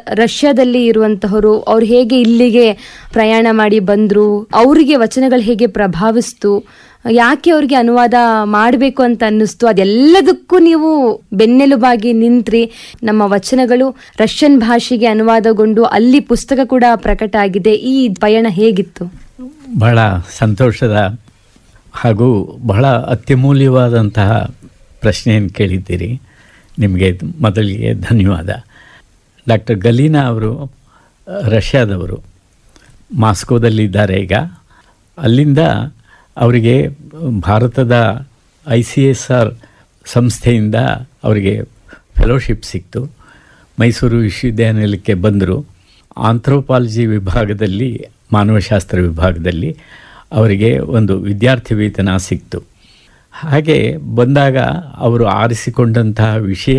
ರಷ್ಯಾದಲ್ಲಿ ಇರುವಂತಹವರು ಅವ್ರು ಹೇಗೆ ಇಲ್ಲಿಗೆ ಪ್ರಯಾಣ ಮಾಡಿ ಬಂದ್ರು ಅವರಿಗೆ ವಚನಗಳು ಹೇಗೆ ಪ್ರಭಾವಿಸ್ತು ಯಾಕೆ ಅವ್ರಿಗೆ ಅನುವಾದ ಮಾಡಬೇಕು ಅಂತ ಅನ್ನಿಸ್ತು ಅದೆಲ್ಲದಕ್ಕೂ ನೀವು ಬೆನ್ನೆಲುಬಾಗಿ ನಿಂತ್ರಿ ನಮ್ಮ ವಚನಗಳು ರಷ್ಯನ್ ಭಾಷೆಗೆ ಅನುವಾದಗೊಂಡು ಅಲ್ಲಿ ಪುಸ್ತಕ ಕೂಡ ಪ್ರಕಟ ಆಗಿದೆ ಈ ಪಯಣ ಹೇಗಿತ್ತು ಬಹಳ ಸಂತೋಷದ ಹಾಗೂ ಬಹಳ ಅತ್ಯಮೂಲ್ಯವಾದಂತಹ ಪ್ರಶ್ನೆಯನ್ನು ಕೇಳಿದ್ದೀರಿ ನಿಮಗೆ ಮೊದಲಿಗೆ ಧನ್ಯವಾದ ಡಾಕ್ಟರ್ ಗಲೀನಾ ಅವರು ರಷ್ಯಾದವರು ಮಾಸ್ಕೋದಲ್ಲಿದ್ದಾರೆ ಈಗ ಅಲ್ಲಿಂದ ಅವರಿಗೆ ಭಾರತದ ಐ ಸಿ ಎಸ್ ಆರ್ ಸಂಸ್ಥೆಯಿಂದ ಅವರಿಗೆ ಫೆಲೋಶಿಪ್ ಸಿಕ್ತು ಮೈಸೂರು ವಿಶ್ವವಿದ್ಯಾನಿಲಯಕ್ಕೆ ಬಂದರು ಆಂಥ್ರೋಪಾಲಜಿ ವಿಭಾಗದಲ್ಲಿ ಮಾನವಶಾಸ್ತ್ರ ವಿಭಾಗದಲ್ಲಿ ಅವರಿಗೆ ಒಂದು ವಿದ್ಯಾರ್ಥಿ ವೇತನ ಸಿಕ್ತು ಹಾಗೆ ಬಂದಾಗ ಅವರು ಆರಿಸಿಕೊಂಡಂತಹ ವಿಷಯ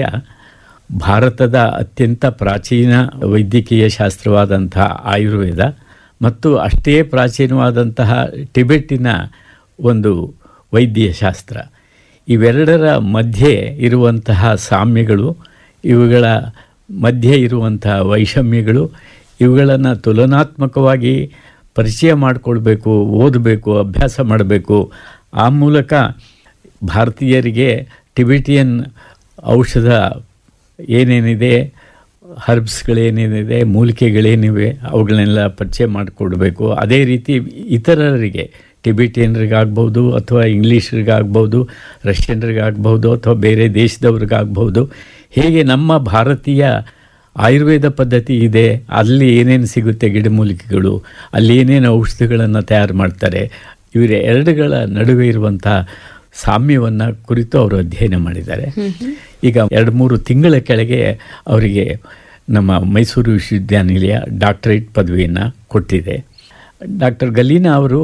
ಭಾರತದ ಅತ್ಯಂತ ಪ್ರಾಚೀನ ವೈದ್ಯಕೀಯ ಶಾಸ್ತ್ರವಾದಂತಹ ಆಯುರ್ವೇದ ಮತ್ತು ಅಷ್ಟೇ ಪ್ರಾಚೀನವಾದಂತಹ ಟಿಬೆಟ್ಟಿನ ಒಂದು ವೈದ್ಯಶಾಸ್ತ್ರ ಇವೆರಡರ ಮಧ್ಯೆ ಇರುವಂತಹ ಸಾಮ್ಯಗಳು ಇವುಗಳ ಮಧ್ಯೆ ಇರುವಂತಹ ವೈಷಮ್ಯಗಳು ಇವುಗಳನ್ನು ತುಲನಾತ್ಮಕವಾಗಿ ಪರಿಚಯ ಮಾಡಿಕೊಳ್ಬೇಕು ಓದಬೇಕು ಅಭ್ಯಾಸ ಮಾಡಬೇಕು ಆ ಮೂಲಕ ಭಾರತೀಯರಿಗೆ ಟಿಬೆಟಿಯನ್ ಔಷಧ ಏನೇನಿದೆ ಹರ್ಬ್ಸ್ಗಳೇನೇನಿದೆ ಮೂಲಿಕೆಗಳೇನಿವೆ ಅವುಗಳನ್ನೆಲ್ಲ ಪರಿಚಯ ಮಾಡಿಕೊಡ್ಬೇಕು ಅದೇ ರೀತಿ ಇತರರಿಗೆ ಟಿಬೆಟಿಯನ್ರಿಗಾಗ್ಬೋದು ಅಥವಾ ಇಂಗ್ಲೀಷರಿಗಾಗ್ಬೋದು ರಷ್ಯನ್ರಿಗಾಗ್ಬೋದು ಅಥವಾ ಬೇರೆ ದೇಶದವ್ರಿಗಾಗ್ಬೋದು ಹೇಗೆ ನಮ್ಮ ಭಾರತೀಯ ಆಯುರ್ವೇದ ಪದ್ಧತಿ ಇದೆ ಅಲ್ಲಿ ಏನೇನು ಸಿಗುತ್ತೆ ಗಿಡಮೂಲಿಕೆಗಳು ಅಲ್ಲಿ ಏನೇನು ಔಷಧಿಗಳನ್ನು ತಯಾರು ಮಾಡ್ತಾರೆ ಇವರ ಎರಡುಗಳ ನಡುವೆ ಇರುವಂಥ ಸಾಮ್ಯವನ್ನು ಕುರಿತು ಅವರು ಅಧ್ಯಯನ ಮಾಡಿದ್ದಾರೆ ಈಗ ಎರಡು ಮೂರು ತಿಂಗಳ ಕೆಳಗೆ ಅವರಿಗೆ ನಮ್ಮ ಮೈಸೂರು ವಿಶ್ವವಿದ್ಯಾನಿಲಯ ಡಾಕ್ಟರೇಟ್ ಪದವಿಯನ್ನು ಕೊಟ್ಟಿದೆ ಡಾಕ್ಟರ್ ಗಲೀನಾ ಅವರು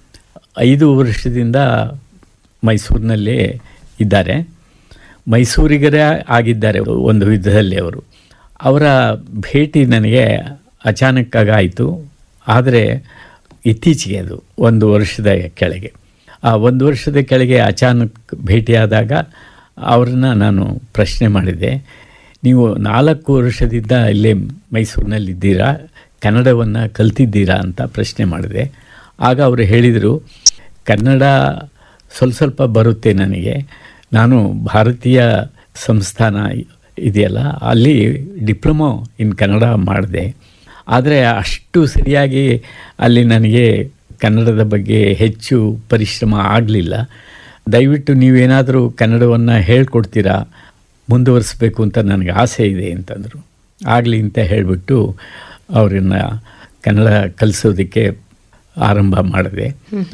ಐದು ವರ್ಷದಿಂದ ಮೈಸೂರಿನಲ್ಲೇ ಇದ್ದಾರೆ ಮೈಸೂರಿಗರೇ ಆಗಿದ್ದಾರೆ ಒಂದು ವಿಧದಲ್ಲಿ ಅವರು ಅವರ ಭೇಟಿ ನನಗೆ ಅಚಾನಕ್ಕಾಗಿ ಆಯಿತು ಆದರೆ ಇತ್ತೀಚೆಗೆ ಅದು ಒಂದು ವರ್ಷದ ಕೆಳಗೆ ಆ ಒಂದು ವರ್ಷದ ಕೆಳಗೆ ಅಚಾನಕ್ ಭೇಟಿಯಾದಾಗ ಅವ್ರನ್ನ ನಾನು ಪ್ರಶ್ನೆ ಮಾಡಿದೆ ನೀವು ನಾಲ್ಕು ವರ್ಷದಿಂದ ಇಲ್ಲೇ ಮೈಸೂರಿನಲ್ಲಿದ್ದೀರಾ ಕನ್ನಡವನ್ನು ಕಲ್ತಿದ್ದೀರಾ ಅಂತ ಪ್ರಶ್ನೆ ಮಾಡಿದೆ ಆಗ ಅವರು ಹೇಳಿದರು ಕನ್ನಡ ಸ್ವಲ್ಪ ಸ್ವಲ್ಪ ಬರುತ್ತೆ ನನಗೆ ನಾನು ಭಾರತೀಯ ಸಂಸ್ಥಾನ ಇದೆಯಲ್ಲ ಅಲ್ಲಿ ಡಿಪ್ಲೊಮೊ ಇನ್ ಕನ್ನಡ ಮಾಡಿದೆ ಆದರೆ ಅಷ್ಟು ಸರಿಯಾಗಿ ಅಲ್ಲಿ ನನಗೆ ಕನ್ನಡದ ಬಗ್ಗೆ ಹೆಚ್ಚು ಪರಿಶ್ರಮ ಆಗಲಿಲ್ಲ ದಯವಿಟ್ಟು ನೀವೇನಾದರೂ ಕನ್ನಡವನ್ನು ಹೇಳ್ಕೊಡ್ತೀರಾ ಮುಂದುವರಿಸ್ಬೇಕು ಅಂತ ನನಗೆ ಆಸೆ ಇದೆ ಅಂತಂದರು ಆಗಲಿ ಅಂತ ಹೇಳಿಬಿಟ್ಟು ಅವರನ್ನು ಕನ್ನಡ ಕಲಿಸೋದಕ್ಕೆ ಆರಂಭ ಮಾಡಿದೆ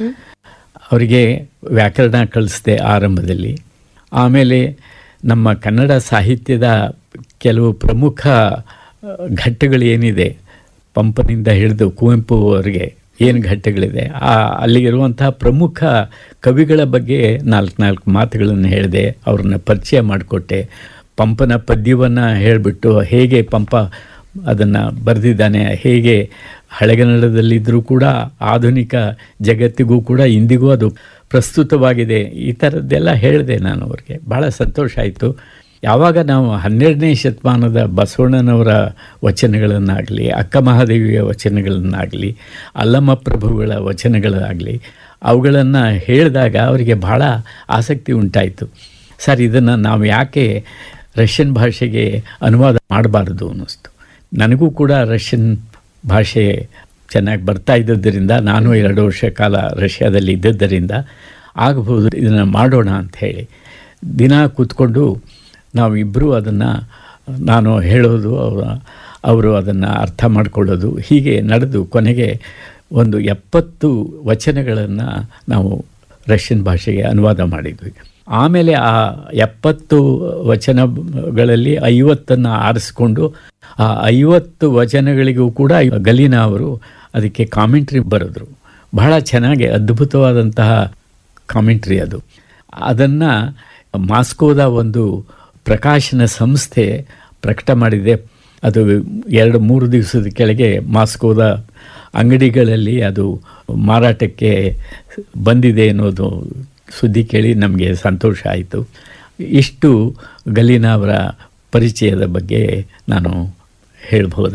ಅವರಿಗೆ ವ್ಯಾಕರಣ ಕಲಿಸಿದೆ ಆರಂಭದಲ್ಲಿ ಆಮೇಲೆ ನಮ್ಮ ಕನ್ನಡ ಸಾಹಿತ್ಯದ ಕೆಲವು ಪ್ರಮುಖ ಘಟ್ಟಗಳು ಏನಿದೆ ಪಂಪನಿಂದ ಹಿಡಿದು ಕುವೆಂಪು ಅವರಿಗೆ ಏನು ಘಟ್ಟಗಳಿದೆ ಆ ಅಲ್ಲಿಗಿರುವಂತಹ ಪ್ರಮುಖ ಕವಿಗಳ ಬಗ್ಗೆ ನಾಲ್ಕು ನಾಲ್ಕು ಮಾತುಗಳನ್ನು ಹೇಳಿದೆ ಅವ್ರನ್ನ ಪರಿಚಯ ಮಾಡಿಕೊಟ್ಟೆ ಪಂಪನ ಪದ್ಯವನ್ನು ಹೇಳಿಬಿಟ್ಟು ಹೇಗೆ ಪಂಪ ಅದನ್ನು ಬರೆದಿದ್ದಾನೆ ಹೇಗೆ ಹಳೆಗನ್ನಡದಲ್ಲಿದ್ದರೂ ಕೂಡ ಆಧುನಿಕ ಜಗತ್ತಿಗೂ ಕೂಡ ಇಂದಿಗೂ ಅದು ಪ್ರಸ್ತುತವಾಗಿದೆ ಈ ಥರದ್ದೆಲ್ಲ ಹೇಳಿದೆ ನಾನು ಅವ್ರಿಗೆ ಭಾಳ ಸಂತೋಷ ಆಯಿತು ಯಾವಾಗ ನಾವು ಹನ್ನೆರಡನೇ ಶತಮಾನದ ಬಸವಣ್ಣನವರ ವಚನಗಳನ್ನಾಗಲಿ ಅಕ್ಕ ಮಹಾದೇವಿಯ ವಚನಗಳನ್ನಾಗಲಿ ಅಲ್ಲಮ್ಮ ಪ್ರಭುಗಳ ವಚನಗಳಾಗಲಿ ಅವುಗಳನ್ನು ಹೇಳಿದಾಗ ಅವರಿಗೆ ಭಾಳ ಆಸಕ್ತಿ ಉಂಟಾಯಿತು ಸರ್ ಇದನ್ನು ನಾವು ಯಾಕೆ ರಷ್ಯನ್ ಭಾಷೆಗೆ ಅನುವಾದ ಮಾಡಬಾರ್ದು ಅನ್ನಿಸ್ತು ನನಗೂ ಕೂಡ ರಷ್ಯನ್ ಭಾಷೆ ಚೆನ್ನಾಗಿ ಬರ್ತಾ ಇದ್ದದ್ದರಿಂದ ನಾನು ಎರಡು ವರ್ಷ ಕಾಲ ರಷ್ಯಾದಲ್ಲಿ ಇದ್ದದ್ದರಿಂದ ಆಗಬಹುದು ಇದನ್ನು ಮಾಡೋಣ ಅಂತ ಹೇಳಿ ದಿನ ಕೂತ್ಕೊಂಡು ನಾವಿಬ್ಬರೂ ಅದನ್ನು ನಾನು ಹೇಳೋದು ಅವರ ಅವರು ಅದನ್ನು ಅರ್ಥ ಮಾಡಿಕೊಳ್ಳೋದು ಹೀಗೆ ನಡೆದು ಕೊನೆಗೆ ಒಂದು ಎಪ್ಪತ್ತು ವಚನಗಳನ್ನು ನಾವು ರಷ್ಯನ್ ಭಾಷೆಗೆ ಅನುವಾದ ಮಾಡಿದ್ವಿ ಆಮೇಲೆ ಆ ಎಪ್ಪತ್ತು ವಚನಗಳಲ್ಲಿ ಐವತ್ತನ್ನು ಆರಿಸ್ಕೊಂಡು ಆ ಐವತ್ತು ವಚನಗಳಿಗೂ ಕೂಡ ಗಲೀನಾ ಅವರು ಅದಕ್ಕೆ ಕಾಮೆಂಟ್ರಿ ಬರೆದ್ರು ಬಹಳ ಚೆನ್ನಾಗಿ ಅದ್ಭುತವಾದಂತಹ ಕಾಮೆಂಟ್ರಿ ಅದು ಅದನ್ನು ಮಾಸ್ಕೋದ ಒಂದು ಪ್ರಕಾಶನ ಸಂಸ್ಥೆ ಪ್ರಕಟ ಮಾಡಿದೆ ಅದು ಎರಡು ಮೂರು ದಿವಸದ ಕೆಳಗೆ ಮಾಸ್ಕೋದ ಅಂಗಡಿಗಳಲ್ಲಿ ಅದು ಮಾರಾಟಕ್ಕೆ ಬಂದಿದೆ ಅನ್ನೋದು ಸುದ್ದಿ ಕೇಳಿ ನಮಗೆ ಸಂತೋಷ ಆಯಿತು ಇಷ್ಟು ಗಲೀನಾ ಅವರ ಪರಿಚಯದ ಬಗ್ಗೆ ನಾನು ಹೇಳ್ಬೋದು